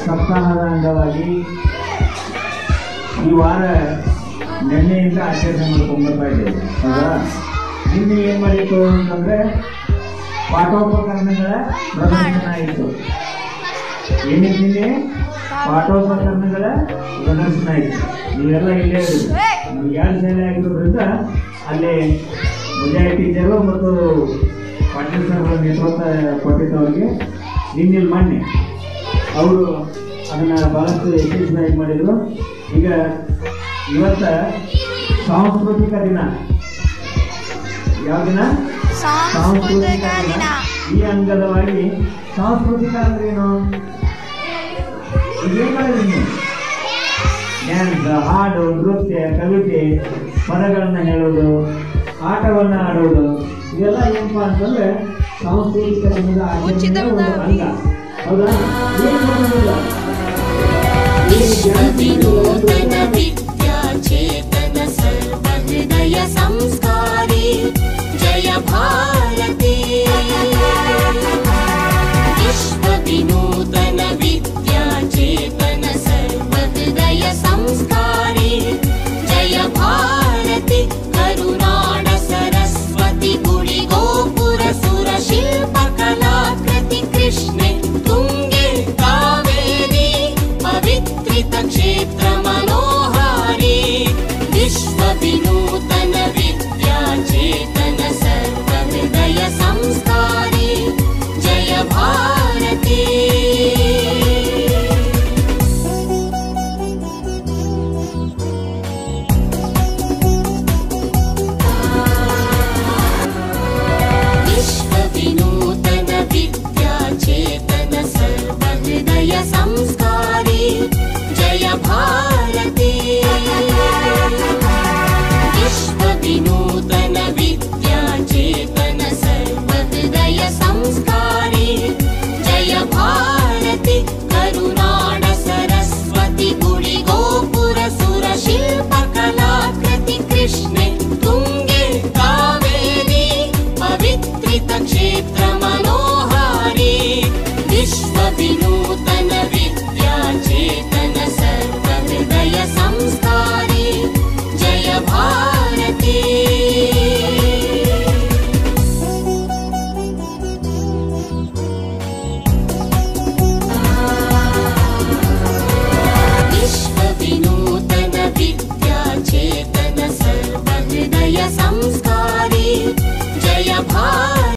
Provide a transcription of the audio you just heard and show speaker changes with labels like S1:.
S1: ಸಪ್ತಾಹದ ಅಂಗವಾಗಿ ಈ ವಾರ ನಿನ್ನೆಯಿಂದ ಆಚರಣೆ ಮಾಡ್ಕೊಂಡು ಬರ್ತಾ ಇದ್ದೇವೆ ಹೌದಾ ನಿನ್ನೆ ಏನು ಮಾಡಿತ್ತು ಅಂತಂದ್ರೆ ಪಾಠೋಪಕರಣಗಳ ಪ್ರದರ್ಶನ ಆಯಿತು ಏನಿತ್ತು ನಿನ್ನೆ ಪಾಠೋಪಕರಣಗಳ ಪ್ರದರ್ಶನ ಆಯಿತು ನೀವೆಲ್ಲ ಇಲ್ಲೇ ಇರೋದು ನಮ್ಗೆ ಎರಡು ಶಾಲೆ ಆಗಿರೋದ್ರಿಂದ ಅಲ್ಲಿ ಮುಜಾಯಿ ಟೀಚರು ಮತ್ತು ಪಾಟೀಲ್ ಸರ್ ನೇತೃತ್ವ ಕೊಟ್ಟಿದ್ದವ್ರಿಗೆ ನಿನ್ನಿಲ್ ಮೊನ್ನೆ ಅವರು ಅದನ್ನ ಬಹಳಷ್ಟು ಯಶಸ್ವಿಯಾಗಿ ಮಾಡಿದ್ರು ಈಗ ಇವತ್ತ ಸಾಂಸ್ಕೃತಿಕ ದಿನ ಯಾವ ದಿನ
S2: ಸಾಂಸ್ಕೃತಿಕ ದಿನ
S1: ಈ ಅಂಗದವಾಗಿ ಸಾಂಸ್ಕೃತಿಕ ಅಂದ್ರೆ ಏನು ಇದೇನ್ ಮಾಡಿದ್ರಿ ನೀವು ಡ್ಯಾನ್ಸ್ ಹಾಡು ನೃತ್ಯ ಕವಿತೆ ಪದಗಳನ್ನ ಹೇಳೋದು ಆಟವನ್ನ ಆಡೋದು ಇದೆಲ್ಲ ಏನಪ್ಪಾ ಅಂತಂದ್ರೆ ಸಾಂಸ್ಕೃತಿಕ ದಿನದ ಆಚರಣೆಯ ಒಂದು ಅಂಗ ಹೌದಾ ಏನ್ ಮಾಡೋದಿಲ್ಲ
S3: विश्वविनूतन विद्याचेतन सर्वहृदय संस्कारी जय भारती विश्वविनूतन विद्याचेतन सर्वहृदय संस्कारी जय भारति करुणाड सरस्वति गुडि गोपुर सुर शिल्पकलाकृति कृष्णे तुङ्गे कावेरी पवित्रित क्षेत्र मनोहारी विश्वविनूतन विद्याचेतन सर्वहृदय संस्कारी जय भारती विश्वविनूतन विद्याचेतन सर्वहृदय संस्कारी जय भारती विश्वविनूतन विद्याचेतन सर्वहृदय संस्कारी जय भारति करुणाड सरस्वति गुडि गोपुर सुर शिल्पकलाकृति कृष्णे तुङ्गे कावेरी पवित्रित क्षेत्र